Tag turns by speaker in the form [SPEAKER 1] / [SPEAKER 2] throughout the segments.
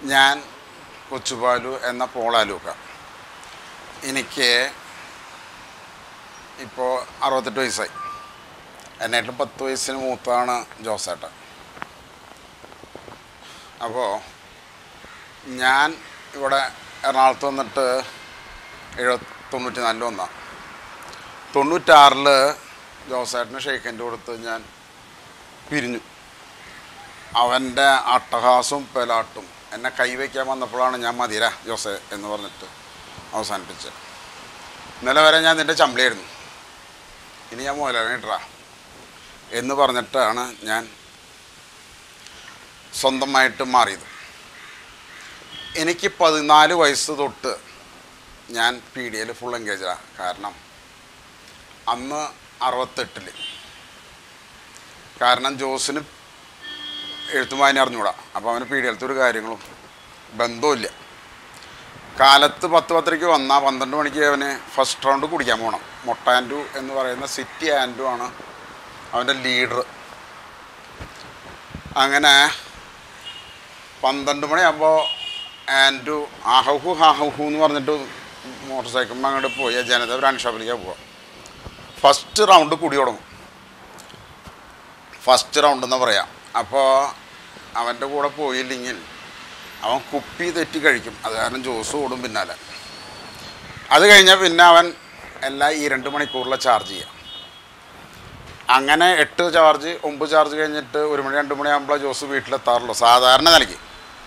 [SPEAKER 1] ഞാൻ കൊച്ചുപാലു എന്ന പോളാലൂക്ക എനിക്ക് ഇപ്പോൾ അറുപത്തെട്ട് വയസ്സായി എന്നായിട്ടും പത്ത് വയസ്സിന് മൂത്താണ് ജോസേട്ടൻ അപ്പോൾ ഞാൻ ഇവിടെ എറണാകുളത്ത് വന്നിട്ട് എഴുപത്തി തൊണ്ണൂറ്റി നാലിൽ വന്നാണ് തൊണ്ണൂറ്റാറിൽ ജോസേട്ടന് ഷെയ്ക്കൻ്റെ കൊടുത്ത് ഞാൻ പിരിഞ്ഞു അവൻ്റെ അട്ടഹാസവും പെലാട്ടും എന്നെ കൈവയ്ക്കാൻ വന്നപ്പോഴാണ് ഞാൻ മതിര ജോസെ എന്ന് പറഞ്ഞിട്ട് അവസാനിപ്പിച്ചത് ഇന്നലെ വരെ ഞാൻ നിൻ്റെ ചമ്പളിയായിരുന്നു ഇനി ഞാൻ മുതലാളിട്ടാ എന്ന് പറഞ്ഞിട്ടാണ് ഞാൻ സ്വന്തമായിട്ട് മാറിയത് എനിക്ക് പതിനാല് വയസ്സ് തൊട്ട് ഞാൻ പി ഡി എൽ ഫുൾ എൻഗേജാണ് കാരണം അന്ന് അറുപത്തെട്ടിൽ കാരണം ജോസിന് എഴുത്തും വായന അറിഞ്ഞൂടാ അപ്പോൾ അവന് പി ഡി എലത്തെ ഒരു കാര്യങ്ങളും ബന്ധവുമില്ല കാലത്ത് പത്ത് പത്തരയ്ക്ക് വന്നാൽ പന്ത്രണ്ട് മണിക്ക് അവന് ഫസ്റ്റ് റൗണ്ട് കുടിക്കാൻ പോകണം മൊട്ട ആൻഡു എന്ന് പറയുന്ന സിറ്റി ആൻഡു ആണ് അവൻ്റെ ലീഡർ അങ്ങനെ പന്ത്രണ്ട് മണിയാകുമ്പോൾ ആൻഡു ആഹു ഹാഹു എന്ന് പറഞ്ഞിട്ട് മോട്ടോർ സൈക്കിളിൽ അങ്ങോട്ട് പോയി ജനത ബ്രാൻഡ് ഷോപ്പിലേക്കാണ് പോവുക ഫസ്റ്റ് റൗണ്ട് കുടി തുടങ്ങും ഫസ്റ്റ് റൗണ്ട് എന്ന് പറയാം അപ്പോൾ അവൻ്റെ കൂടെ പോയില്ലെങ്കിൽ അവൻ കുപ്പി തെറ്റി കഴിക്കും അത് കാരണം ജോസ് ഓടും പിന്നാലെ അത് കഴിഞ്ഞാൽ പിന്നെ അവൻ എല്ലാ ഈ രണ്ട് മണിക്കൂറിലെ ചാർജ് ചെയ്യാം അങ്ങനെ എട്ട് ചാർജ് ഒമ്പത് ചാർജ് കഴിഞ്ഞിട്ട് ഒരു മണി രണ്ട് മണിയാകുമ്പോൾ ജോസ് വീട്ടിലെത്താറുള്ളൂ സാധാരണ നിലയ്ക്ക്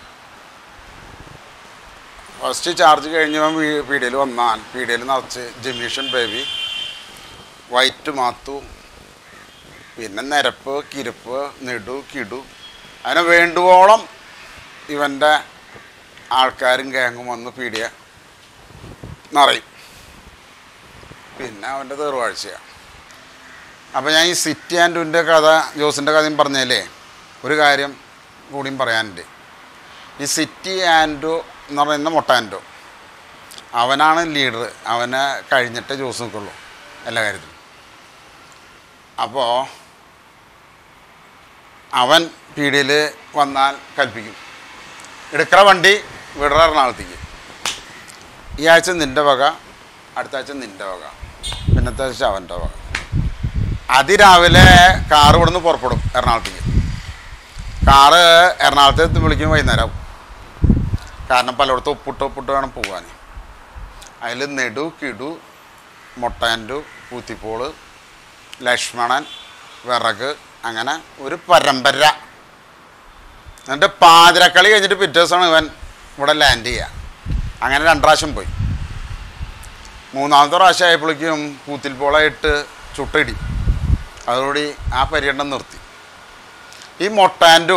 [SPEAKER 1] ഫസ്റ്റ് ചാർജ് കഴിഞ്ഞവൻ പീഡിയയിൽ വന്നാൽ പീഡിയയിൽ നിറച്ച് ജമീഷൻ ബേബി വൈറ്റ് മാത്തു പിന്നെ നിരപ്പ് കിരുപ്പ് നെടു കിടു അതിനെ വേണ്ടുവോളം ഇവൻ്റെ ആൾക്കാരും ഗാങ്ങും വന്ന് പീടിയ നിറയും പിന്നെ അവൻ്റെ തേർവാഴ്ചയാണ് അപ്പോൾ ഞാൻ ഈ സിറ്റി ആൻഡുവിൻ്റെ കഥ ജോസിൻ്റെ കഥയും പറഞ്ഞതിലേ ഒരു കാര്യം കൂടിയും പറയാനുണ്ട് ഈ സിറ്റി ആൻഡു എന്ന് പറയുന്ന മൊട്ട ആൻഡു അവനാണ് ലീഡർ അവനെ കഴിഞ്ഞിട്ടേ ജോസ് നിൽക്കുള്ളൂ എല്ലാ കാര്യത്തിലും അപ്പോൾ അവൻ പീടിയിൽ വന്നാൽ കൽപ്പിക്കും എടുക്കണ വണ്ടി വിടറ എറണാകുളത്തേക്ക് ഈ ആഴ്ച നിൻ്റെ വക അടുത്ത ആഴ്ച നിൻ്റെ വക പിന്നത്തെ ആഴ്ച അവൻ്റെ വക അതിരാവിലെ കാറ് ഇവിടുന്ന് പുറപ്പെടും എറണാകുളത്തേക്ക് കാറ് എറണാകുളത്ത് എത്തി വിളിക്കും വൈകുന്നേരം ആവും കാരണം പലയിടത്തും ഒപ്പിട്ട് ഒപ്പിട്ട് വേണം പോകാൻ അതിൽ നെടു കിടു മൊട്ടാൻഡു പൂത്തിപ്പോള് ലക്ഷ്മണൻ വിറക് അങ്ങനെ ഒരു പരമ്പര എന്നിട്ട് പാതിരക്കളി കഴിഞ്ഞിട്ട് പിറ്റേ ദിവസമാണ് ഇവൻ ഇവിടെ ലാൻഡ് ചെയ്യുക അങ്ങനെ രണ്ട് പ്രാവശ്യം പോയി മൂന്നാമത്തെ പ്രാവശ്യം ആയപ്പോഴേക്കും പൂത്തിൽ പോളായിട്ട് ചുട്ടിടി അതോടുകൂടി ആ പര്യടനം നിർത്തി ഈ മൊട്ടാൻഡു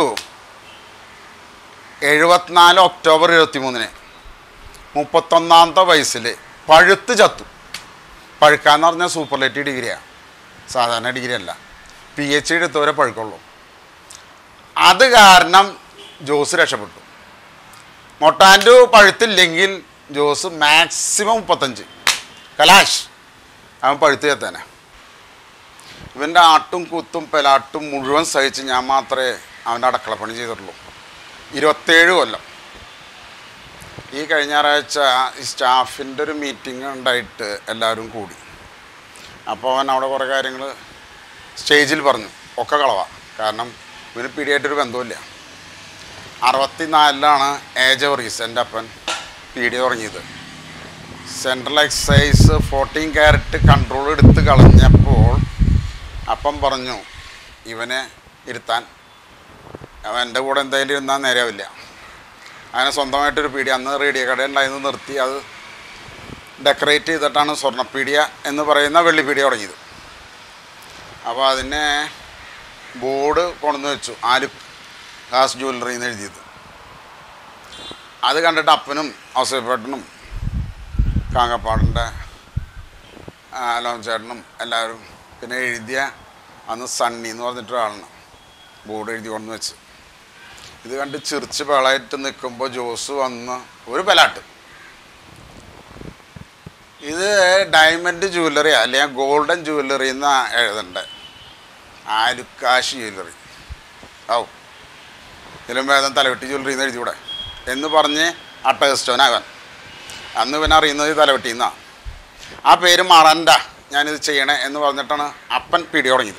[SPEAKER 1] എഴുപത്തിനാല് ഒക്ടോബർ ഇരുപത്തി മൂന്നിന് മുപ്പത്തൊന്നാമത്തെ വയസ്സിൽ പഴുത്ത് ചത്തു പഴുക്കാന്ന് പറഞ്ഞാൽ സൂപ്പർലേറ്റീവ് ഡിഗ്രിയാണ് സാധാരണ ഡിഗ്രി അല്ല പി എച്ച് ഡി എടുത്തവരെ പഴുക്കുള്ളൂ അത് കാരണം ജോസ് രക്ഷപ്പെട്ടു മൊട്ടാൻഡു പഴുത്തില്ലെങ്കിൽ ജോസ് മാക്സിമം മുപ്പത്തഞ്ച് കലാഷ് അവൻ പഴുത്ത് ചേത്തേനെ ഇവൻ്റെ ആട്ടും കുത്തും പെലാട്ടും മുഴുവൻ സഹിച്ച് ഞാൻ മാത്രമേ അവൻ്റെ അടുക്കളപ്പണി ചെയ്തിട്ടുള്ളൂ ഇരുപത്തേഴ് കൊല്ലം ഈ കഴിഞ്ഞ ഞായറാഴ്ച ഈ സ്റ്റാഫിൻ്റെ ഒരു മീറ്റിംഗ് ഉണ്ടായിട്ട് എല്ലാവരും കൂടി അപ്പോൾ അവൻ അവിടെ കുറേ കാര്യങ്ങൾ സ്റ്റേജിൽ പറഞ്ഞു ഒക്കെ കളവാ കാരണം ഇവന് പിടിയായിട്ടൊരു ബന്ധമില്ല അറുപത്തിനാലിലാണ് ഏജ് വർഗീസ് എൻ്റെ അപ്പൻ പീഡിയ തുടങ്ങിയത് central excise fourteen carat control എടുത്ത് കളഞ്ഞപ്പോൾ അപ്പം പറഞ്ഞു ഇവനെ ഇരുത്താൻ അവൻ എൻ്റെ കൂടെ എന്തായാലും ഇരുന്നാൽ നേരെയാവില്ല അങ്ങനെ സ്വന്തമായിട്ടൊരു പീഡിയ അന്ന് റേഡിയോ കട ഉണ്ടായിരുന്നു നിർത്തി അത് ഡെക്കറേറ്റ് ചെയ്തിട്ടാണ് സ്വർണ്ണപ്പീഡിയ എന്ന് പറയുന്ന വെള്ളിപ്പീഡിയ തുടങ്ങിയത് അപ്പോൾ അതിനെ ബോർഡ് കൊണ്ടുവന്ന് വെച്ചു ആലു ഹാസ് ജ്വല്ലറി എന്ന് എഴുതിയത് അത് കണ്ടിട്ട് അപ്പനും ഔസേപ്പേട്ടനും കാങ്കപ്പാടിൻ്റെ ലോഞ്ചേട്ടനും എല്ലാവരും പിന്നെ എഴുതിയ അന്ന് സണ്ണി എന്ന് പറഞ്ഞിട്ടൊരാളാണ് ബോർഡ് എഴുതി കൊണ്ടു വെച്ച് ഇത് കണ്ട് ചിറിച്ച് പേളായിട്ട് നിൽക്കുമ്പോൾ ജോസ് വന്ന് ഒരു പെലാട്ട് ഇത് ഡയമണ്ട് ജ്വല്ലറി അല്ലെങ്കിൽ ഗോൾഡൻ ജ്വല്ലറി എന്നാ എഴുതണ്ടേ ആലുക്കാശ് ജ്വല്ലറി ഔ ഇതിലും ഭേദം തലവെട്ടി ജ്വല്ലറി എന്ന് എഴുതിയൂടെ എന്ന് പറഞ്ഞ് അട്ടഹസ്റ്റോനവൻ അന്ന് ഇവൻ അറിയുന്നത് ഈ തലവെട്ടിന്നാണ് ആ പേര് മാറാൻഡ ഞാനിത് ചെയ്യണേ എന്ന് പറഞ്ഞിട്ടാണ് അപ്പൻ പിടി തുടങ്ങിയത്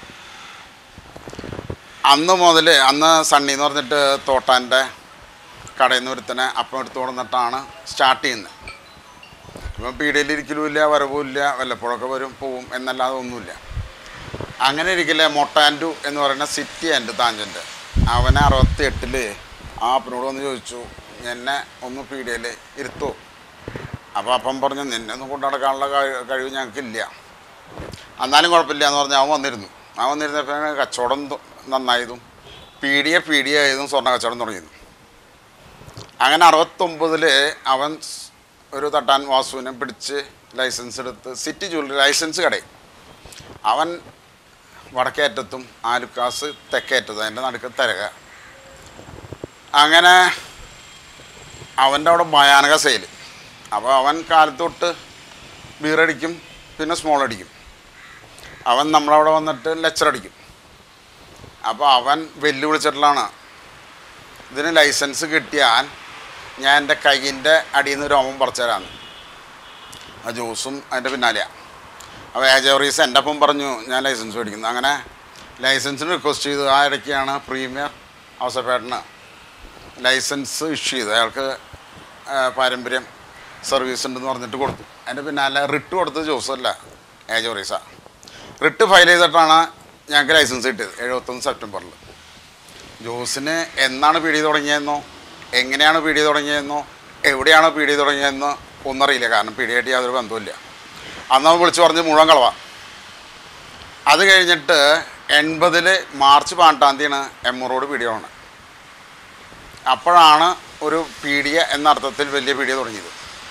[SPEAKER 1] അന്ന് മുതൽ അന്ന് സണ്ണി എന്ന് പറഞ്ഞിട്ട് തോട്ടാൻ്റെ കടയിൽ നിന്ന് ഒരുത്തനെ അപ്പം എടുത്തു കൊടുന്നിട്ടാണ് സ്റ്റാർട്ട് ചെയ്യുന്നത് ഇപ്പം പീടികയിലിരിക്കലുമില്ല വരവുമില്ല വല്ലപ്പോഴൊക്കെ വരും പോവും എന്നല്ലാതെ ഒന്നുമില്ല അങ്ങനെ ഇരിക്കില്ലേ മൊട്ടാൻഡു എന്ന് പറയുന്ന സിറ്റി ആൻഡ് താഞ്ചൻ്റെ അവനെ അറുപത്തി എട്ടില് ആ അപ്പനോട് വന്ന് ചോദിച്ചു എന്നെ ഒന്ന് പീടികയിൽ ഇരുത്തോ അപ്പോൾ അപ്പം പറഞ്ഞു നിന്നെ ഒന്നും കൊണ്ടു നടക്കാനുള്ള കഴി- കഴിവ് ഞങ്ങൾക്കില്ല എന്നാലും കുഴപ്പമില്ല എന്ന് പറഞ്ഞ് അവൻ വന്നിരുന്നു അവൻ വന്നിരുന്നപ്പോൾ കച്ചവടം തു- നന്നായതും പീടിയ പീടിയായതും സ്വർണ്ണ കച്ചവടം തുടങ്ങിയതും അങ്ങനെ അറുപത്തൊമ്പതിൽ അവൻ സ് ഒരു തട്ടാൻ വാസുവിനെ പിടിച്ച് ലൈസൻസ് എടുത്ത് സിറ്റി ജ്വല്ലറി ലൈസൻസ് കടയിൽ അവൻ വടക്കേറ്റത്തും ആലുക്കാസ് തെക്കേറ്റത്തും അതിൻ്റെ നടുക്ക് തരക അങ്ങനെ അവൻ്റെ അവിടെ ഭയാനക സെയിൽ അപ്പോൾ അവൻ കാലത്ത് തൊട്ട് ബീറടിക്കും പിന്നെ സ്മോൾ അടിക്കും അവൻ നമ്മളവിടെ വന്നിട്ട് ലെക്ചർ അടിക്കും അപ്പോൾ അവൻ വെല്ലുവിളിച്ചിട്ടുള്ളതാണ് ഇതിന് ലൈസൻസ് കിട്ടിയാൽ ഞാൻ എൻ്റെ കൈയിൻ്റെ അടിയിൽ നിന്ന് രോമം പറിച്ചു തരാമെന്ന് ആ ജ്യൂസും അതിൻ്റെ പിന്നാലെയാണ് അപ്പോൾ ഏജോറീസ് എൻ്റെ ഒപ്പം പറഞ്ഞു ഞാൻ ലൈസൻസ് മേടിക്കുന്നു അങ്ങനെ ലൈസൻസിന് റിക്വസ്റ്റ് ചെയ്തു ആ ഇടയ്ക്കാണ് പ്രീമിയർ അവസരപ്പേട്ടന് ലൈസൻസ് ഇഷ്യൂ ചെയ്തു അയാൾക്ക് ആ, പാരമ്പര്യം സർവീസ് ഉണ്ടെന്ന് പറഞ്ഞിട്ട് കൊടുത്തു അതിൻ്റെ പിന്നാലെ റിട്ട് കൊടുത്തത് ജോസല്ല ഏജോറീസ റിട്ട് ഫയൽ ചെയ്തിട്ടാണ് ഞങ്ങൾക്ക് ലൈസൻസ് കിട്ടിയത് എഴുപത്തൊന്ന് സെപ്റ്റംബറിൽ ജോസിന് എന്നാണ് പീടി തുടങ്ങിയതെന്നോ എങ്ങനെയാണ് പീടി തുടങ്ങിയതെന്നോ എവിടെയാണ് പീടി തുടങ്ങിയതെന്നോ ഒന്നറിയില്ല കാരണം പീടിയായിട്ട് യാതൊരു ബന്ധവുമില്ല അന്ന് അവൻ വിളിച്ചു പറഞ്ഞ് മുഴുവൻ കളവാ അത് കഴിഞ്ഞിട്ട് എൺപതിൽ മാർച്ച് പതിനെട്ടാം തീയതിയാണ് എമ്മറോട് പീടിയ തുടങ്ങുന്നത് അപ്പോഴാണ് ഒരു പീഡിയ എന്ന അർത്ഥത്തിൽ വലിയ പീഡിയ തുടങ്ങിയത്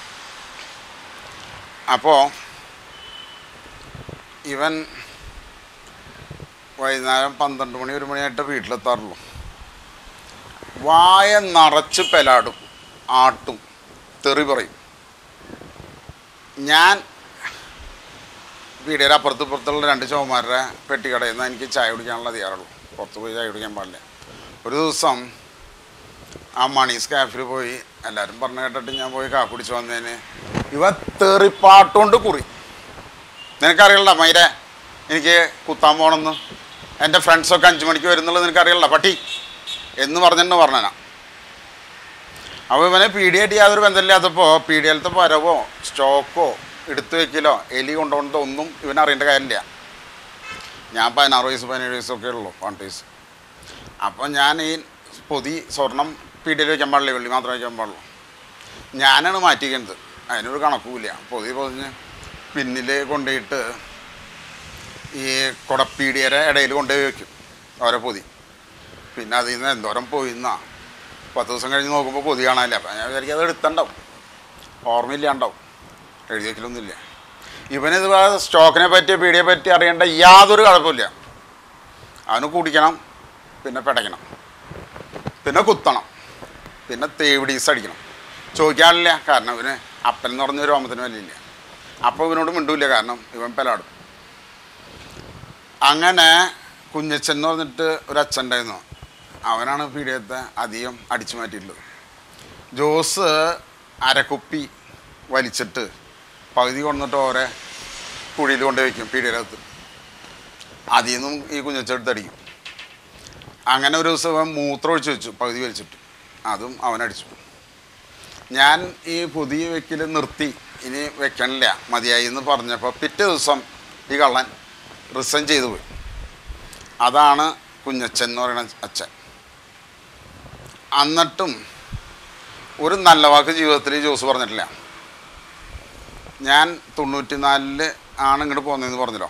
[SPEAKER 1] അപ്പോൾ ഇവൻ വൈകുന്നേരം പന്ത്രണ്ട് മണി ഒരു മണിയായിട്ട് വീട്ടിലെത്താറുള്ളൂ വായ നിറച്ച് പെലാടും ആട്ടും തെറി പറയും ഞാൻ വീടിൻ്റെ അപ്പുറത്ത് ഇപ്പുറത്തുള്ള രണ്ട് ചോമാരുടെ പെട്ടിക്കടയിൽ നിന്ന് എനിക്ക് ചായ കുടിക്കാനുള്ള അധികാരമുള്ളൂ പുറത്ത് പോയി ചായ കുടിക്കാൻ പാടില്ല ഒരു ദിവസം ആ മണീസ് കാഫിൽ പോയി എല്ലാവരും പറഞ്ഞു കേട്ടിട്ട് ഞാൻ പോയി കാപ്പി കുടിച്ച് വന്നതിന് ഇവ തെറിപ്പാട്ടുകൊണ്ട് കുറി നിനക്കറിയണ്ട മൈരെ എനിക്ക് കുത്താൻ പോകണമെന്ന് എൻ്റെ ഫ്രണ്ട്സൊക്കെ അഞ്ച് മണിക്ക് വരുന്നുള്ളത് നിനക്കറിയണ്ട പട്ടി എന്ന് പറഞ്ഞിട്ട് പറഞ്ഞനാ അപ്പോൾ ഇവനെ പി ഡി ആയിട്ട് യാതൊരു ബന്ധമില്ലാത്തപ്പോൾ പി ഡി എലത്തെ വരവോ സ്റ്റോക്കോ എടുത്തു വെക്കലോ എലി കൊണ്ടുപോകുന്നതോ ഒന്നും ഇവൻ അറിയേണ്ട കാര്യമില്ല ഞാൻ പതിനാറ് വയസ്സ് പതിനേഴ് വയസ്സൊക്കെ ഉള്ളൂ പതിനെട്ട് വയസ്സ് അപ്പോൾ ഞാൻ ഈ പൊതി സ്വർണം പി ഡിയിൽ വയ്ക്കാൻ പാടില്ല വെള്ളി മാത്രമേ വയ്ക്കാൻ പാടുള്ളൂ ഞാനാണ് മാറ്റിക്കുന്നത് അതിനൊരു കണക്കുമില്ല പൊതി പൊതിഞ്ഞ് പിന്നിൽ കൊണ്ടുപോയിട്ട് ഈ കുടപ്പീടിയുടെ ഇടയിൽ കൊണ്ടുപോയി വെക്കും ഓരോ പൊതി പിന്നെ അതിൽ നിന്ന് എന്തോരം പോയിന്നാ പത്ത് ദിവസം കഴിഞ്ഞ് നോക്കുമ്പോൾ പൊതി കാണാനില്ല അപ്പം ഞാൻ വിചാരിക്കും അത് എടുത്തുണ്ടാവും ഓർമ്മയില്ലാണ്ടാവും എഴുതി വയ്ക്കലൊന്നുമില്ല ഇവനിത് സ്റ്റോക്കിനെ പറ്റി പീടിയെ പറ്റി അറിയേണ്ട യാതൊരു കുഴപ്പമില്ല അവന് കുടിക്കണം പിന്നെ പിടയ്ക്കണം പിന്നെ കുത്തണം പിന്നെ തേവിടീസ് അടിക്കണം ചോദിക്കാനില്ല കാരണം ഇവന് അപ്പൻ എന്ന് പറഞ്ഞ രോമത്തിന് വലിയില്ല അപ്പോൾ ഇവനോട് മിണ്ടൂല കാരണം ഇവൻ പെലാടും അങ്ങനെ കുഞ്ഞച്ചൻ എന്ന് പറഞ്ഞിട്ട് ഒരു അച്ഛൻ ഉണ്ടായിരുന്നു അവനാണ് പീഡിയത്തെ അധികം അടിച്ചു മാറ്റിയിട്ടുള്ളത് ജോസ് അരക്കുപ്പി വലിച്ചിട്ട് പകുതി കൊണ്ടിട്ട് ഓരോ കുഴിയിൽ കൊണ്ട് വയ്ക്കും പീഡിയകത്ത് അതിൽ നിന്നും ഈ കുഞ്ഞച്ചെടുത്ത് അടിക്കും അങ്ങനെ ഒരു ദിവസം അവൻ മൂത്രം ഒഴിച്ച് വെച്ചു പകുതി വലിച്ചിട്ട് അതും അവനടിച്ചു ഞാൻ ഈ പുതിയ വെക്കൽ നിർത്തി ഇനി വെക്കണില്ല മതിയായി എന്ന് പറഞ്ഞപ്പോൾ പിറ്റേ ദിവസം ഈ കള്ളൻ റിസൈൻ ചെയ്തു പോയി അതാണ് കുഞ്ഞച്ചൻ എന്ന് പറയുന്ന അച്ഛൻ എന്നിട്ടും ഒരു നല്ല വാക്ക് ജീവിതത്തിൽ ജോസ് പറഞ്ഞിട്ടില്ല ഞാൻ തൊണ്ണൂറ്റി നാലില് ആണ് ഇങ്ങോട്ട് പോകുന്നതെന്ന് പറഞ്ഞല്ലോ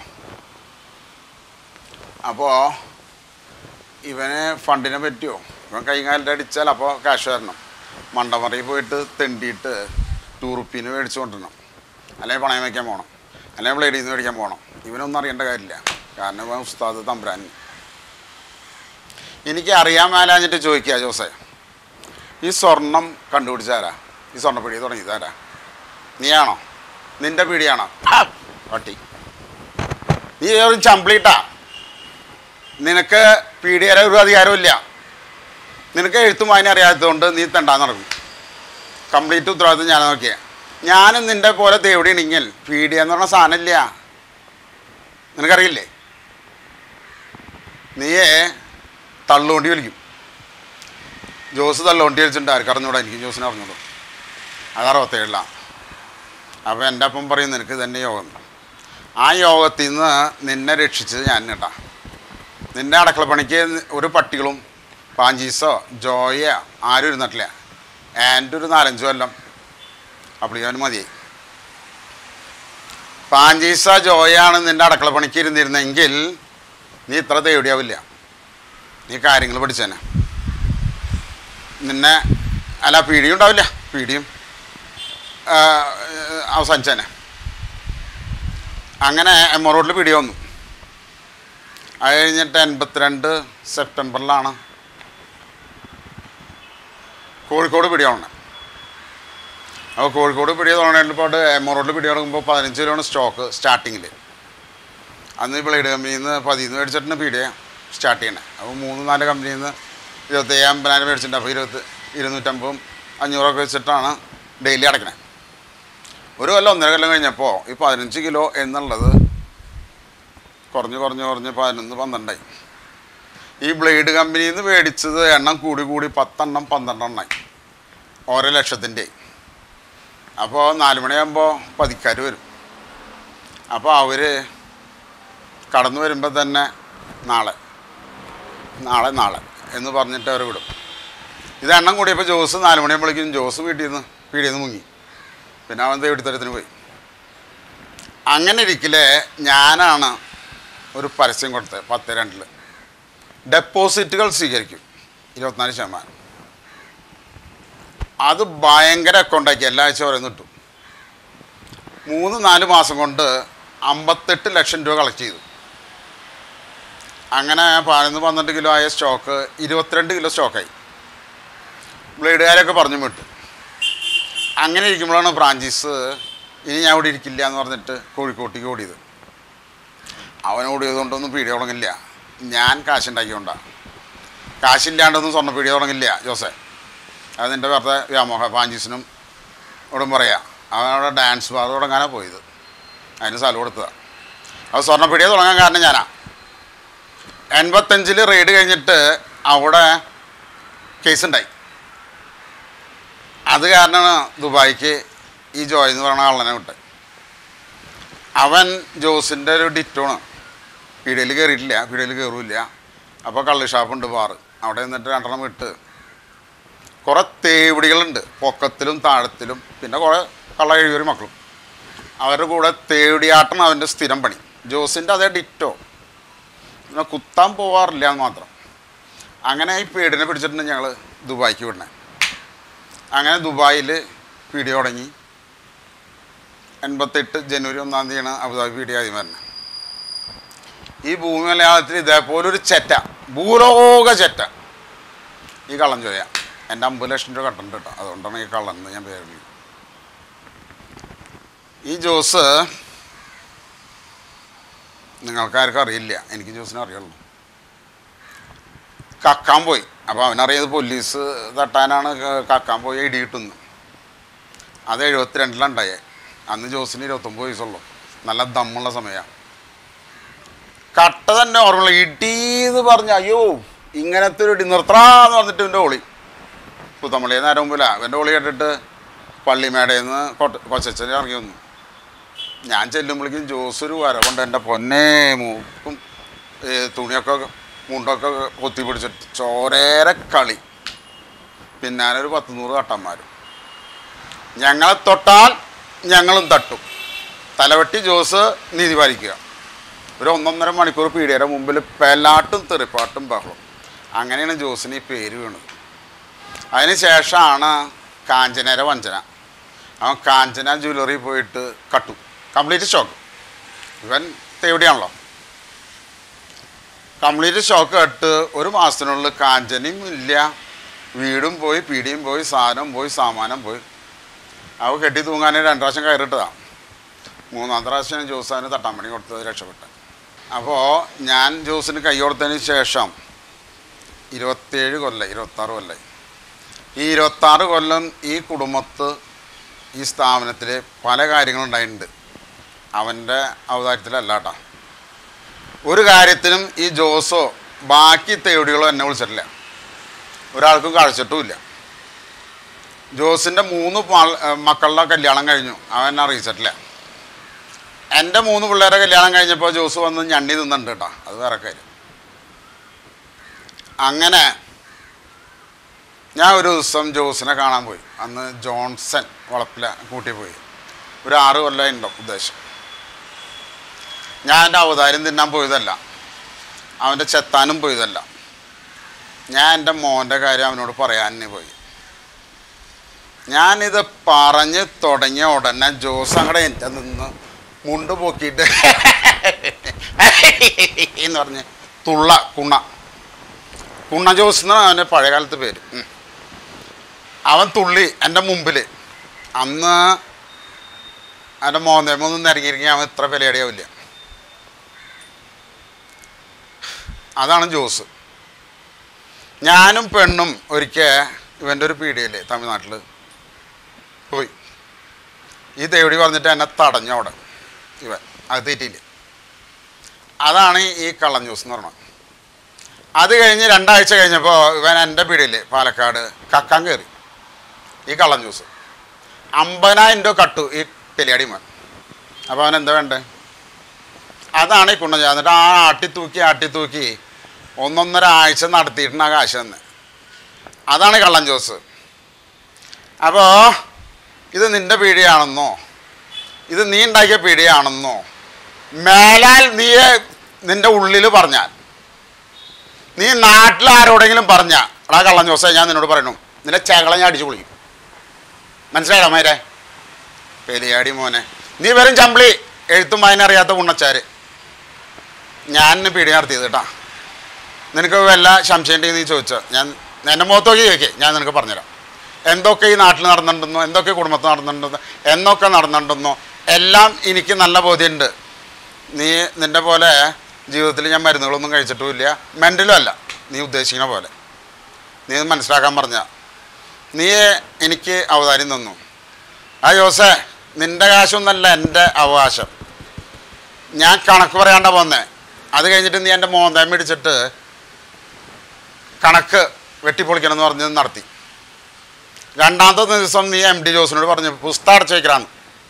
[SPEAKER 1] അപ്പോൾ ഇവന് ഫണ്ടിനെ പറ്റിയോ ഇവൻ കൈകാലിൻ്റെ അടിച്ചാൽ അപ്പോൾ കാശ് തരണം മണ്ടമറയിൽ പോയിട്ട് തെണ്ടിയിട്ട് ടൂറുപ്പിന് മേടിച്ചു കൊണ്ടുവരണം അല്ലെങ്കിൽ പണയം വയ്ക്കാൻ പോകണം അല്ലെങ്കിൽ ബ്ലേഡിൽ നിന്ന് മേടിക്കാൻ പോകണം ഇവനൊന്നും അറിയേണ്ട കാര്യമില്ല കാരണം ഇവൻ ഉസ്താദ് തമ്പുരാൻ എനിക്ക് അറിയാൻ മേലാഞ്ഞിട്ട് ചോദിക്കുക ജോസേ ഈ സ്വർണം കണ്ടുപിടിച്ചാരാ ഈ സ്വർണ്ണപ്പീടി തുടങ്ങിയതാരാ നീയാണോ നിന്റെ പീടിയാണോ ഹാ, പട്ടി നീ ഒരു ചമ്പ്ലീട്ടാ നിനക്ക് പീഡിയരെ ഒരു അധികാരമില്ല നിനക്ക് എഴുത്തും വായന അറിയാത്തതുകൊണ്ട് നീ തെണ്ടാൻ നടക്കും കംപ്ലീറ്റ് ഉത്തരവാദിത്വം ഞാൻ നോക്കിയാ ഞാനും നിൻ്റെ പോലെ തേവിടെ ഇണിങ്ങൽ പീഡിയ എന്ന് പറഞ്ഞ സാധനമില്ല നിനക്കറിയില്ലേ നീയേ തള്ളുകൊണ്ടി വലിക്കും ജോസ് തള്ളുകൊണ്ടി വലിച്ചിട്ടുണ്ട് ആർക്ക് അറിഞ്ഞൂടാ എനിക്ക് ജോസിനെ അറിഞ്ഞൂടൂ അത് അറുപത്തേഴിലാണ് അപ്പോൾ എൻ്റെ അപ്പം പറയും നിനക്ക് തന്നെ യോഗം ആ യോഗത്തിൽ നിന്ന് നിന്നെ രക്ഷിച്ചത് ഞാൻ കേട്ടാ നിന്റെ അടക്കളപ്പണിക്ക് ഒരു പട്ടികളും പാഞ്ചീസോ ജോയോ ആരും ഇരുന്നിട്ടില്ല എൻ്റെ ഒരു നാലഞ്ച് കൊല്ലം അപ്ലിക്കാൻ മതിയായി പാഞ്ചീസ ജോയാണ് നിന്റെ അടക്കളപ്പണിക്ക് ഇരുന്നിരുന്നെങ്കിൽ നീ ഇത്ര തേടിയാവില്ല നീ കാര്യങ്ങൾ പഠിച്ചേനെ നിന്നെ അല്ല പീടിയും ഉണ്ടാവില്ല പീടിയും ആ, അവസാനിച്ചേനെ അങ്ങനെ എം റോഡിൽ പീടിയ വന്നു അത് കഴിഞ്ഞിട്ട് എൺപത്തിരണ്ട് സെപ്റ്റംബറിലാണ് കോഴിക്കോട് പിടിയ തുടങ്ങുന്നത് അപ്പോൾ കോഴിക്കോട് പിടിയ തുടങ്ങിയപ്പോൾ എം റോഡിൽ പിടിയ തുടങ്ങുമ്പോൾ പതിനഞ്ച് കിലോണ് സ്റ്റോക്ക് സ്റ്റാർട്ടിങ്ങിൽ അന്ന് ഈ ബ്ലേഡ് കമ്പനിയിൽ നിന്ന് പതിന്ന് മേടിച്ചിട്ടാണ് പീടിയ സ്റ്റാർട്ട് ചെയ്യണത് അപ്പോൾ മൂന്ന് നാല് കമ്പനിയിൽ നിന്ന് ഇരുപത്തി അമ്പതിനായിരം മേടിച്ചിട്ടുണ്ട് അപ്പോൾ ഇരുപത്തി ഇരുന്നൂറ്റമ്പതും അഞ്ഞൂറൊക്കെ വെച്ചിട്ടാണ് ഡെയിലി അടയ്ക്കണത് ഒരു കൊല്ലം ഒന്നര കൊല്ലം കഴിഞ്ഞപ്പോൾ ഈ പതിനഞ്ച് കിലോ എന്നുള്ളത് കുറഞ്ഞ് കുറഞ്ഞ് കുറഞ്ഞ് പതിനൊന്ന് പന്ത്രണ്ടായി ഈ ബ്ലേഡ് കമ്പനിയിൽ നിന്ന് മേടിച്ചത് എണ്ണം കൂടി കൂടി പത്തെണ്ണം പന്ത്രണ്ടെണ്ണായി ഓരോ ലക്ഷത്തിൻ്റെ അപ്പോൾ നാല് മണിയാകുമ്പോൾ പതിക്കാർ വരും അപ്പോൾ അവർ കടന്നു വരുമ്പോൾ തന്നെ നാളെ നാളെ നാളെ എന്ന് പറഞ്ഞിട്ട് അവർ വിടും ഇത് എണ്ണം കൂടിയപ്പോൾ ജോസ് നാല് മണിയാകുമ്പോഴേക്കും ജോസ് വീട്ടിൽ നിന്ന് പീടിയിൽ നിന്ന് മുങ്ങി പിന്നെ അവൻ തേടിത്തരത്തിന് പോയി അങ്ങനെ ഇരിക്കലേ ഞാനാണ് ഒരു പരസ്യം കൊടുത്തത് പത്ത് രണ്ടിൽ ഡെപ്പോസിറ്റുകൾ സ്വീകരിക്കും ഇരുപത്തിനാല് ശതമാനം അത് ഭയങ്കര അക്കൗണ്ടാക്കി എല്ലാ ആഴ്ച ഓരോന്ന് കിട്ടും മൂന്ന് നാല് മാസം കൊണ്ട് അമ്പത്തെട്ട് ലക്ഷം രൂപ കളക്ട് ചെയ്തു അങ്ങനെ പതിനൊന്ന് പന്ത്രണ്ട് കിലോ ആയ സ്റ്റോക്ക് ഇരുപത്തിരണ്ട് കിലോ സ്റ്റോക്കായി ബ്ലേഡുകാരൊക്കെ പറഞ്ഞു വിട്ടു അങ്ങനെ ഇരിക്കുമ്പോഴാണ് ഫ്രാഞ്ചൈസ് ഇനി ഞാൻ ഇവിടെ ഇരിക്കില്ല എന്ന് പറഞ്ഞിട്ട് കോഴിക്കോട്ടേക്ക് ഓടിയത് അവൻ ഓടിയതുകൊണ്ടൊന്നും പീടിയ തുടങ്ങില്ല ഞാൻ കാശുണ്ടാക്കിക്കൊണ്ടാണ് കാശില്ലാണ്ടൊന്നും സ്വർണ്ണ പീടിയ തുടങ്ങില്ല ജോസെ അത് നിൻ്റെ വെറുതെ വ്യാമോഹ ഫ്രാഞ്ചൈസിനും ഇവിടും പറയാം അവനവിടെ ഡാൻസ് ബാർ തുടങ്ങാനാണ് പോയത് അതിന് സ്ഥലം കൊടുത്തതാണ് അത് സ്വർണ്ണ പീടിയ തുടങ്ങാൻ കാരണം ഞാനാ എൺപത്തഞ്ചിൽ റെയ്ഡ് കഴിഞ്ഞിട്ട് അവിടെ കേസുണ്ടായി അത് കാരണമാണ് ദുബായിക്ക് ഈ ജോയ് എന്ന് പറയുന്ന കള്ളനെ വിട്ട് അവൻ ജോസിൻ്റെ ഒരു ഡിറ്റോണ് പീടിയയിൽ കയറിയിട്ടില്ല പീടിയയിൽ കയറില്ല അപ്പോൾ കള്ളി ഷാപ്പുണ്ട് ബാറ് അവിടെ നിന്നിട്ട് രണ്ടെണ്ണം വിട്ട് കുറേ തേവിടികളുണ്ട് പൊക്കത്തിലും താഴത്തിലും പിന്നെ കുറേ കള്ള എഴുതിയൊരു മക്കളും അവരുടെ കൂടെ തേടിയാട്ടം അവൻ്റെ സ്ഥിരം പണി ജോസിൻ്റെ അതേ ഡിറ്റോ പിന്നെ കുത്താൻ പോവാറില്ല എന്ന് മാത്രം അങ്ങനെ ഈ പീടിനെ പിടിച്ചിട്ടുണ്ട് ഞങ്ങൾ ദുബായിക്ക് വിടണേ അങ്ങനെ ദുബായിൽ പീടിയ തുടങ്ങി എൺപത്തെട്ട് ജനുവരി ഒന്നാം തീയതിയാണ് അബുദാബി പീടിയ ആദ്യം വരുന്നത് ഈ ഭൂമി മലയാളത്തിൽ ഇതേപോലെ ഒരു ചെറ്റ ഭൂലോക ചെറ്റ ഈ കള്ളൻ ചോയ എൻ്റെ അമ്പത് ലക്ഷം രൂപ കട്ടുണ്ട് കേട്ടോ അതുകൊണ്ടാണ് ഈ കള്ളൻ എന്ന് ഞാൻ പേര് വിളിക്കുന്നത്. ഈ ജോസ് നിങ്ങൾക്കാർക്കും അറിയില്ല എനിക്ക് ജോസിനെ അറിയുള്ളൂ കക്കാൻ പോയി അപ്പോൾ അവനറിയത് പോലീസ് തട്ടാനാണ് ക- കക്കാൻ പോയി ഇടി കിട്ടുന്നു അത് എഴുപത്തിരണ്ടിലുണ്ടായേ അന്ന് ജോസിന് ഇരുപത്തൊമ്പത് വയസ്സുള്ളൂ നല്ല ദമ്മുള്ള സമയമാണ് കട്ട തന്നെ ഓർമ്മയുള്ള ഇടി എന്ന് പറഞ്ഞ അയ്യോ ഇങ്ങനത്തെ ഒരു ഇടി നിർത്തറാന്ന് പറഞ്ഞിട്ട് ഇവൻ്റെ ഓളി പുത്തമ്പള്ളിയെ നേരം മുമ്പില്ല അവൻ്റെ ഓളി കേട്ടിട്ട് പള്ളിമേടയിൽ നിന്ന് കൊട്ട കൊച്ചച്ഛൻ ഇറങ്ങി വന്നു ഞാൻ ചെല്ലുമ്പോഴേക്കും ജോസ് ഒരു വരവുണ്ട് എൻ്റെ പൊന്നേ മൂക്കും ഏ, തുണിയൊക്കെ മുണ്ടൊക്കെ കൊത്തി പിടിച്ചിട്ട് ചോരേരെ കളി പിന്നാലെ ഒരു പത്ത് നൂറ് കട്ടന്മാരും ഞങ്ങളെ തൊട്ടാൽ ഞങ്ങളും തട്ടും തലവെട്ടി ജോസ് നീതി പാലിക്കുക ഒരു ഒന്നൊന്നര മണിക്കൂർ പീടിയുടെ മുമ്പിൽ പെലാട്ടും തെറിപ്പാട്ടും ബഹളം അങ്ങനെയാണ് ജോസിന് ഈ പേര് വീണത് അതിന് ശേഷമാണ് കാഞ്ചനേര വഞ്ചന അവൻ കാഞ്ചന ജ്വല്ലറി പോയിട്ട് കട്ടു കംപ്ലീറ്റ് ഷോക്ക് ഇവൻ തേവിടെയാണല്ലോ കംപ്ലീറ്റ് ഷോക്ക് കട്ട് ഒരു മാസത്തിനുള്ളിൽ കാഞ്ചനയും ഇല്ല വീടും പോയി പീടിയും പോയി സാധനം പോയി സാമാനം പോയി അവ കെട്ടി തൂങ്ങാൻ രണ്ട് പ്രാവശ്യം കയറിട്ടതാണ് മൂന്നാം പ്രാവശ്യം ജോസാന് തട്ടാൻ പണി കൊടുത്തത് രക്ഷപ്പെട്ടു അപ്പോൾ ഞാൻ ജോസിന് കൈ കൊടുത്തതിന് ശേഷം ഇരുപത്തേഴ് കൊല്ലം ഇരുപത്താറ് കൊല്ലം ഈ ഇരുപത്താറ് കൊല്ലം ഈ കുടുംബത്ത് ഈ സ്ഥാപനത്തിൽ പല കാര്യങ്ങളും ഉണ്ടായിട്ടുണ്ട് അവൻ്റെ ഔദാര്യത്തിലല്ല കേട്ടോ ഒരു കാര്യത്തിനും ഈ ജോസോ ബാക്കി തേടികളോ എന്നെ വിളിച്ചിട്ടില്ല ഒരാൾക്കും കഴിച്ചിട്ടുമില്ല ജോസിൻ്റെ മൂന്ന് പാൾ- ഏ, മക്കളുടെ കല്യാണം കഴിഞ്ഞു അവൻ എന്നെ അറിയിച്ചിട്ടില്ല എൻ്റെ മൂന്ന് പിള്ളേരെ കല്യാണം കഴിഞ്ഞപ്പോൾ ജോസ് വന്ന് ഞണ്ണി തിന്നുണ്ട് കേട്ടോ അത് വേറെ കാര്യം അങ്ങനെ ഞാൻ ഒരു ദിവസം ജോസിനെ കാണാൻ പോയി അന്ന് ജോൺസൺ വളപ്പില കൂട്ടി പോയി ഒരു ആറ് കൊല്ലം ഉണ്ടാവും ഉദ്ദേശം ഞാൻ എൻ്റെ അവതാരം തിന്നാൻ പോയതല്ല അവൻ്റെ ചെത്താനും പോയതല്ല ഞാൻ എൻ്റെ മോൻ്റെ കാര്യം അവനോട് പറയാൻ തന്നെ പോയി ഞാനിത് പറഞ്ഞ് തുടങ്ങിയ ഉടനെ ജോസ് അങ്ങടെ എൻ്റെ നിന്ന് മുണ്ട് പൊക്കിയിട്ട് എന്ന് പറഞ്ഞ് തുള്ള കുണ്ണ കുണ്ണ ജോസ് എന്നാണ് അവൻ്റെ പഴയകാലത്ത് പേര് ഉം. അവൻ തുള്ളി എൻ്റെ മുമ്പിൽ അന്ന് അവൻ്റെ മോന്തേമൊന്നും ഇറങ്ങിയിരിക്കും അവൻ ഇത്ര വിലയടിയാവില്ല അതാണ് ജോസ് ഞാനും പെണ്ണും ഒരിക്കൽ ഇവൻ്റെ ഒരു പീടിയല്ലേ തമിഴ്നാട്ടിൽ പോയി ഈ ദേവടി പറഞ്ഞിട്ട് എന്നെ തടഞ്ഞു അവിടെ ഇവൻ അത് തെറ്റിയില്ല അതാണ് ഈ കള്ളൻ ജ്യൂസ് എന്ന് പറഞ്ഞത് അത് കഴിഞ്ഞ് രണ്ടാഴ്ച കഴിഞ്ഞപ്പോൾ ഇവൻ എൻ്റെ പീടിയല്ലേ പാലക്കാട് കക്കാൻ കയറി ഈ കള്ളൻ ജ്യൂസ് അമ്പതിനായിരം രൂപ കട്ടു ഈ പെലിയാടി മോൻ അപ്പോൾ അവൻ എന്താ വേണ്ടേ അതാണ് ഈ കുണ്ണ എന്നിട്ട് ആ ആട്ടിത്തൂക്കി ആട്ടിത്തൂക്കി ഒന്നൊന്നര ആഴ്ച നടത്തിയിട്ടുണ്ട് ആ കാശ് തന്നെ അതാണ് കള്ളൻ ജോസ് അപ്പോൾ ഇത് നിൻ്റെ പീടിയാണെന്നോ ഇത് നീ ഉണ്ടാക്കിയ പീടിയാണെന്നോ മേലാൽ നീ നിൻ്റെ ഉള്ളിൽ പറഞ്ഞാൽ നീ നാട്ടിൽ ആരോടെങ്കിലും പറഞ്ഞ എടാ കള്ളൻ ജോസേ ഞാൻ നിന്നോട് പറയണു നിന്റെ ചകള ഞാൻ അടിച്ചു പൊളിക്കും മനസ്സിലായടാ മേരെ പെരിയാടി മോനെ നീ വെറും ചമ്പിളി എഴുത്തും വായനറിയാത്ത ഉണ്ണച്ചാര് ഞാൻ പീടി നടത്തിയത് കേട്ടാ നിനക്ക് വല്ല സംശയം ഉണ്ടെങ്കിൽ നീ ചോദിച്ചോ ഞാൻ എൻ്റെ മുഖത്ത് നോക്കി ചോദിക്കേ ഞാൻ നിനക്ക് പറഞ്ഞുതരാം എന്തൊക്കെ ഈ നാട്ടിൽ നടന്നിട്ടുണ്ടെന്നോ എന്തൊക്കെ കുടുംബത്തിൽ നടന്നിട്ടുണ്ടെന്നോ എന്നൊക്കെ നടന്നിട്ടുണ്ടെന്നോ എല്ലാം എനിക്ക് നല്ല ബോധ്യമുണ്ട് നീ നിൻ്റെ പോലെ ജീവിതത്തിൽ ഞാൻ മരുന്നുകളൊന്നും കഴിച്ചിട്ടുമില്ല മെൻ്റലും അല്ല നീ ഉദ്ദേശിക്കുന്ന പോലെ നീ ഇത് മനസ്സിലാക്കാൻ പറഞ്ഞ നീ എനിക്ക് അവതാരം തന്നു ആ ജോസേ നിൻ്റെ കാശൊന്നല്ല എൻ്റെ അവകാശം ഞാൻ കണക്ക് പറയാണ്ട പോന്നേ അത് കഴിഞ്ഞിട്ട് നീ എൻ്റെ മോന്തം മേടിച്ചിട്ട് കണക്ക് വെട്ടിപ്പൊളിക്കണം എന്ന് പറഞ്ഞ് നടത്തി രണ്ടാമത്തെ ദിവസം നീ എം ഡി ജോസിനോട് പറഞ്ഞു പുസ്തകം അടച്ചു വയ്ക്കലാന്ന്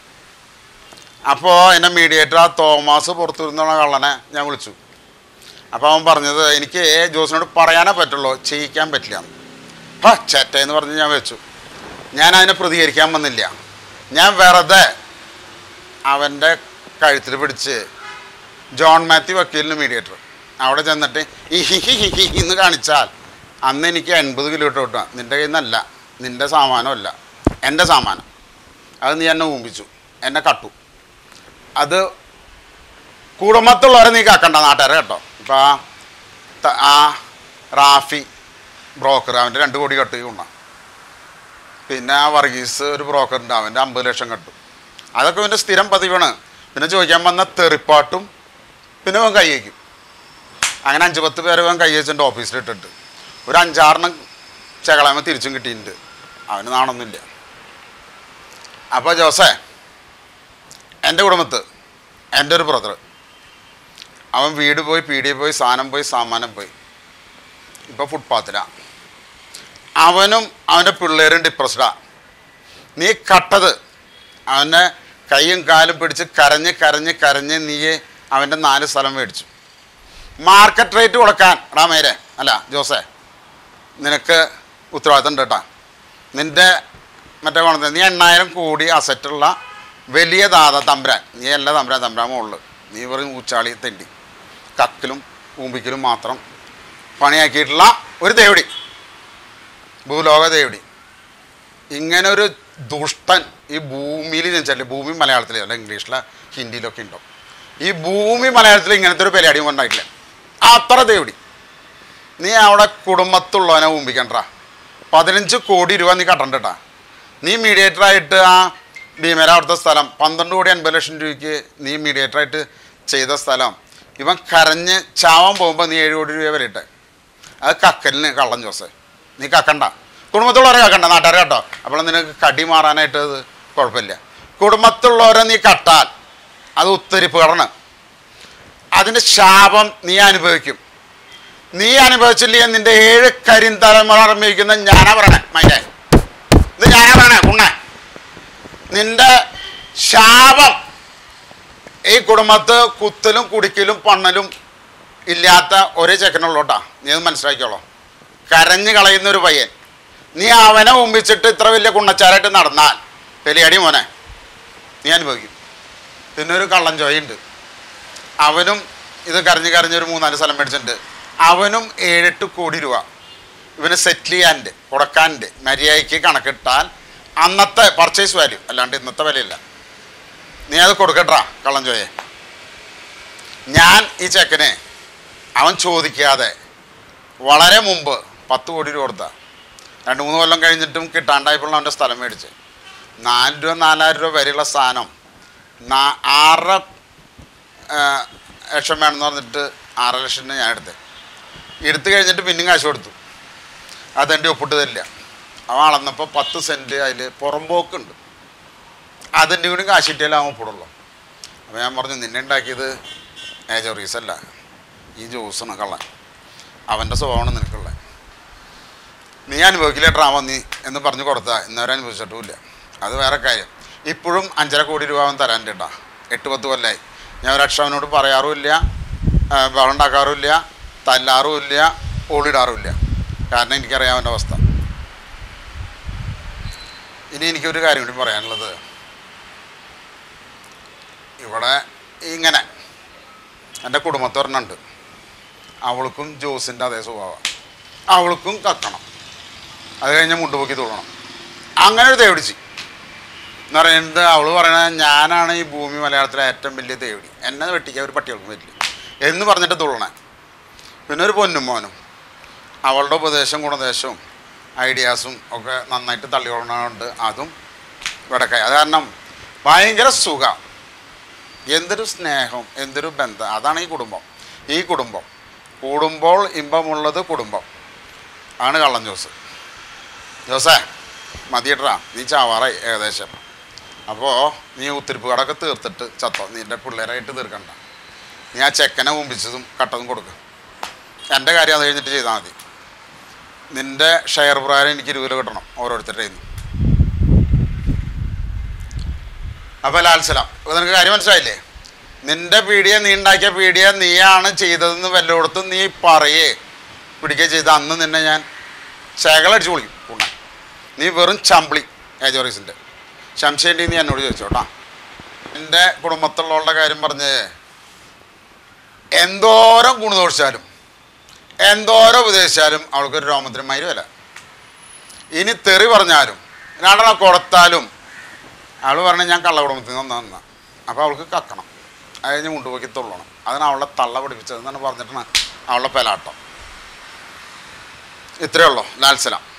[SPEAKER 1] അപ്പോൾ എന്നെ മീഡിയേറ്റർ ആ തോമസ് പുറത്തു വരുന്ന കള്ളനെ ഞാൻ വിളിച്ചു അപ്പോൾ അവൻ പറഞ്ഞത് എനിക്ക് ജോസിനോട് പറയാനേ പറ്റുള്ളൂ ചെയ്യിക്കാൻ പറ്റില്ല ഹാ ചേട്ട എന്ന് പറഞ്ഞ് ഞാൻ വെച്ചു ഞാൻ അതിനെ പ്രതികരിക്കാൻ വന്നില്ല ഞാൻ വെറുതെ അവൻ്റെ കഴുത്തിൽ പിടിച്ച് ജോൺ മാത്യു വക്കീലിന് മീഡിയേറ്റർ അവിടെ ചെന്നിട്ട് ഈ ഹി ഹി ഹി ഹി എന്ന് കാണിച്ചാൽ അന്ന് എനിക്ക് എൺപത് കിലോ ഇട്ട് കിട്ടുക നിൻ്റെ കയ്യിൽ നിന്നല്ല നിൻ്റെ സാമാനമല്ല എൻ്റെ സാമാനം അത് നീ എന്നെ ഊമ്പിച്ചു എന്നെ കട്ടു അത് കുടുംബത്തുള്ളവരെ നീ കാക്കണ്ട നാട്ടുകാരെ കേട്ടോ ഇപ്പം ആ ത- ആ റാഫി ബ്രോക്കർ അവൻ്റെ രണ്ട് കോടി കട്ട് കൊണ്ട പിന്നെ ആ വർഗീസ് ഒരു ബ്രോക്കറുണ്ട് അവൻ്റെ അമ്പത് ലക്ഷം കട്ടു അതൊക്കെ ഇവൻ്റെ സ്ഥിരം പതിവാണ് പിന്നെ ചോദിക്കാൻ വന്ന തെറിപ്പാട്ടും പിന്നെ അവൻ കൈ വയ്ക്കും അങ്ങനെ അഞ്ച് പത്ത് പേര് അവൻ കൈ വെച്ചിട്ടുണ്ട് ഓഫീസിലിട്ടിട്ട് ഒരു അഞ്ചാറെണ്ണം ചകളാമ തിരിച്ചും കിട്ടിയിട്ടുണ്ട് അവന് നാണൊന്നുമില്ല അപ്പോൾ ജോസേ എൻ്റെ കുടുംബത്ത് എൻ്റെ ഒരു ബ്രദർ അവൻ വീട് പോയി പീടിയിൽ പോയി സാധനം പോയി സാമാനം പോയി ഇപ്പോൾ ഫുട്പാത്തിലാണ് അവനും അവൻ്റെ പിള്ളേരും ഡിപ്രസ്ഡാ നീ കട്ടത് അവൻ്റെ കൈയും കാലും പിടിച്ച് കരഞ്ഞ് കരഞ്ഞ് കരഞ്ഞ് നീ അവൻ്റെ നാല് സ്ഥലം മേടിച്ചു മാർക്കറ്റ് റേറ്റ് കൊടുക്കാൻ എടാ മേരെ അല്ല ജോസേ നിനക്ക് ഉത്തരവാദിത്തം ഉണ്ട് കേട്ടാ നിൻ്റെ മറ്റേ കൊണ്ടത് നീ എണ്ണായിരം കോടി അസറ്റുള്ള വലിയ ദാത തമ്പുരാൻ നീ അല്ല തമ്പുരാൻ തമ്പുരാൻ മുകളിൽ നീ വെറും ഊച്ചാളി തെണ്ടി കക്കിലും ഊമ്പിക്കലും മാത്രം പണിയാക്കിയിട്ടുള്ള ഒരു ദേവടി ഭൂലോക ദേവടി ഇങ്ങനെ ഒരു ദുഷ്ടൻ ഈ ഭൂമിയിൽ ജനിച്ചാൽ ഭൂമി മലയാളത്തിലല്ല ഇംഗ്ലീഷിലെ ഹിന്ദിയിലൊക്കെ ഉണ്ടാവും ഈ ഭൂമി മലയാളത്തിൽ ഇങ്ങനത്തെ ഒരു പരിപാടി ഉണ്ടായിട്ടില്ല അത്ര ദേവടി നീ അവിടെ കുടുംബത്തുള്ളവനെ ഊമ്പിക്കണ്ട പതിനഞ്ച് കോടി രൂപ നീ കട്ടണ്ടട്ടാ നീ മീഡിയേറ്ററായിട്ട് ആ ഭീമര അവിടുത്തെ സ്ഥലം പന്ത്രണ്ട് കോടി അൻപത് ലക്ഷം രൂപയ്ക്ക് നീ മീഡിയേറ്ററായിട്ട് ചെയ്ത സ്ഥലം ഇവൻ കരഞ്ഞ് ചാവാൻ പോകുമ്പോൾ നീ ഏഴ് കോടി രൂപ വരെ ഇട്ടെ അത് കക്കലിന് കള്ളൻ ജോസേ നീ കക്കണ്ട കുടുംബത്തുള്ളവരെ കക്കണ്ട നാട്ടുകാരെ കേട്ടോ അപ്പോൾ നിനക്ക് കടി മാറാനായിട്ട് അത് കുഴപ്പമില്ല കുടുംബത്തുള്ളവരെ നീ കട്ടാൽ അത് ഉത്തരിപ്പുകടണ് അതിൻ്റെ ശാപം നീ അനുഭവിക്കും നീ അനുഭവിച്ചില്ലെങ്കിൽ നിന്റെ ഏഴ് കരിന്തലമുറ അനുഭവിക്കുന്ന ഞാനാ പറയണേ മൈനെ ഇത് ഞാനാ പറയണേ കുണ്ണേ നിന്റെ ശാപം ഈ കുടുംബത്ത് കുത്തലും കുടിക്കലും പണ്ണലും ഇല്ലാത്ത ഒരേ ചെക്കനുള്ളൂട്ടാ നീ അത് മനസ്സിലാക്കിയോളൂ കരഞ്ഞു കളയുന്ന ഒരു പയ്യൻ നീ അവനെ മുമ്പിച്ചിട്ട് ഇത്ര വലിയ കുണ്ണച്ചാരായിട്ട് നടന്നാൽ പെലിയടി മോനെ നീ അനുഭവിക്കും പിന്നെ ഒരു കള്ളൻ ചോയുണ്ട് അവനും ഇത് കരഞ്ഞ് കരഞ്ഞൊരു മൂന്നാല് സ്ഥലം മേടിച്ചിട്ടുണ്ട് അവനും ഏഴെട്ട് കോടി രൂപ ഇവന് സെറ്റിൽ ചെയ്യാനുണ്ട് കൊടുക്കാനുണ്ട് മര്യാദയ്ക്ക് കണക്കിട്ടാൽ അന്നത്തെ പർച്ചേസ് വാല്യൂ അല്ലാണ്ട് ഇന്നത്തെ വിലയില്ല നീ അത് കൊടുക്കട്ടാ കള്ളൻ ചോയെ ഞാൻ ഈ ചെക്കനെ അവൻ ചോദിക്കാതെ വളരെ മുമ്പ് പത്ത് കോടി രൂപ കൊടുത്ത രണ്ട് മൂന്ന് കൊല്ലം കഴിഞ്ഞിട്ടും കിട്ടാണ്ടായപ്പോൾ അവൻ്റെ സ്ഥലം മേടിച്ച് നാല് രൂപ നാലായിരം രൂപ വരെയുള്ള സാധനം നാ ആറര ആ, ലക്ഷം വേണമെന്ന് പറഞ്ഞിട്ട് ആറര ലക്ഷത്തിന് ഞാൻ എടുത്തത് എടുത്തു കഴിഞ്ഞിട്ട് പിന്നെയും കാശ് കൊടുത്തു അതെൻ്റെ ഒപ്പിട്ട് തരില്ല അവൻ അളന്നപ്പോൾ പത്ത് സെൻറ്റ് അതിൽ പുറമ്പോക്കുണ്ട് അതിൻ്റെ കൂടി കാശ് കിട്ടിയാലേ അവൻ ഒപ്പിടുള്ളൂ അപ്പോൾ ഞാൻ പറഞ്ഞു നിന്നെ ഉണ്ടാക്കിയത് ഏജറീസ് അല്ല ഈ ജ്യൂസാണ് കള്ളൻ അവൻ്റെ സ്വഭാവമാണ് നിനക്കുള്ളത് നീ അനുഭവിക്കില്ല ഡ്രാമ നീ എന്ന് പറഞ്ഞു കൊടുത്താൽ ഇന്നവരെ അനുഭവിച്ചിട്ടുമില്ല അത് വേറെ കാര്യം ഇപ്പോഴും അഞ്ചര കോടി രൂപ അവൻ തരാൻ കേട്ടാ എട്ട് പത്ത് കൊല്ലമായി ഞാൻ ഒരക്ഷ അവനോട് പറയാറുമില്ല ആ, ബഹളം ഉണ്ടാക്കാറുമില്ല തല്ലാറുമില്ല ഓടിടാറുമില്ല കാരണം എനിക്കറിയാം അവൻ്റെ അവസ്ഥ ഇനി എനിക്കൊരു കാര്യം കൂടി പറയാനുള്ളത് ഇവിടെ ഇങ്ങനെ എൻ്റെ കുടുംബത്തൊരെണ്ണുണ്ട് അവൾക്കും ജോസിൻ്റെ അതേ സ്വഭാവം അവൾക്കും കക്കണം അത് കഴിഞ്ഞ് മുണ്ടുപൊക്കി തുള്ളണം അങ്ങനെ ഒരു തേവിടിച്ച് എന്ന് പറയുന്നത് അവൾ പറയണത് ഞാനാണ് ഈ ഭൂമി മലയാളത്തിലെ ഏറ്റവും വലിയ തേവിടി എന്നെ വെട്ടിക്കാൻ ഒരു പട്ടികൾക്കും പറ്റില്ല എന്ന് പറഞ്ഞിട്ട് തുള്ളണേ പിന്നെ ഒരു പൊന്നും മോനും അവളുടെ ഉപദേശവും ഗുണദേശവും ഐഡിയാസും ഒക്കെ നന്നായിട്ട് തള്ളിക്കൊള്ളണമുണ്ട് അതും ഇവിടെക്കായി അത് കാരണം ഭയങ്കര സുഖം എന്തൊരു സ്നേഹം എന്തൊരു ബന്ധം അതാണ് ഈ കുടുംബം ഈ കുടുംബം കൂടുമ്പോൾ ഇമ്പമുള്ളത് കുടുംബം ആണ് കള്ളൻ ജോസ് ജോസേ മതിയിട്ടാ നീ ചാവാറായി ഏകദേശം അപ്പോൾ നീ ഉത്തിരിപ്പ് കടക്കെ തീർത്തിട്ട് ചത്തോ നിൻ്റെ പിള്ളേരായിട്ട് തീർക്കണ്ട നീ ആ ചെക്കനെ മുമ്പിച്ചതും കട്ടതും കൊടുക്കുക എൻ്റെ കാര്യം അത് കഴിഞ്ഞിട്ട് ചെയ്താൽ മതി നിൻ്റെ ഷെയർ പ്രകാരം എനിക്ക് ഇരുപത് രൂപ കിട്ടണം ഓരോരുത്തരുടെ നിന്ന് അപ്പോൾ ലാൽസലാം ഇപ്പോൾ നിനക്ക് കാര്യം മനസ്സിലായില്ലേ നിന്റെ പീഡിയ നീ ഉണ്ടാക്കിയ പീഡിയ നീയാണ് ചെയ്തതെന്ന് വല്ലയിടത്തും നീ പറയേ പിടിക്കുകയും ചെയ്ത അന്ന് നിന്നെ ഞാൻ ശേഖലടിച്ച് വിളിക്കും ഉണ്ണ നീ വെറും ചമ്പിളി ഏജോറീസിൻ്റെ ശംശേൻ്റെ നീ എന്നോട് ചോദിച്ചോട്ടാ എൻ്റെ കുടുംബത്തിലുള്ളവരുടെ കാര്യം പറഞ്ഞ് എന്തോരം ഗുണദോഷിച്ചാലും എന്തോരം ഉപദേശിച്ചാലും അവൾക്കൊരു രോമത്തിന് മയില് വില ഇനി തെറി പറഞ്ഞാലും രണ്ടെണ്ണം കൊടുത്താലും അവൾ പറഞ്ഞ ഞാൻ കള്ളകുടുംബത്തിൽ നിന്ന് വന്ന അപ്പോൾ അവൾക്ക് കക്കണം അത് കഴിഞ്ഞ് മുണ്ടുപോക്കി തുള്ളണം അതിന് അവളെ തള്ള പിടിപ്പിച്ചതെന്നാണ് പറഞ്ഞിട്ടാണ് അവളുടെ പെലാട്ടം ഇത്രയേ ഉള്ളൂ ലാൽസലാം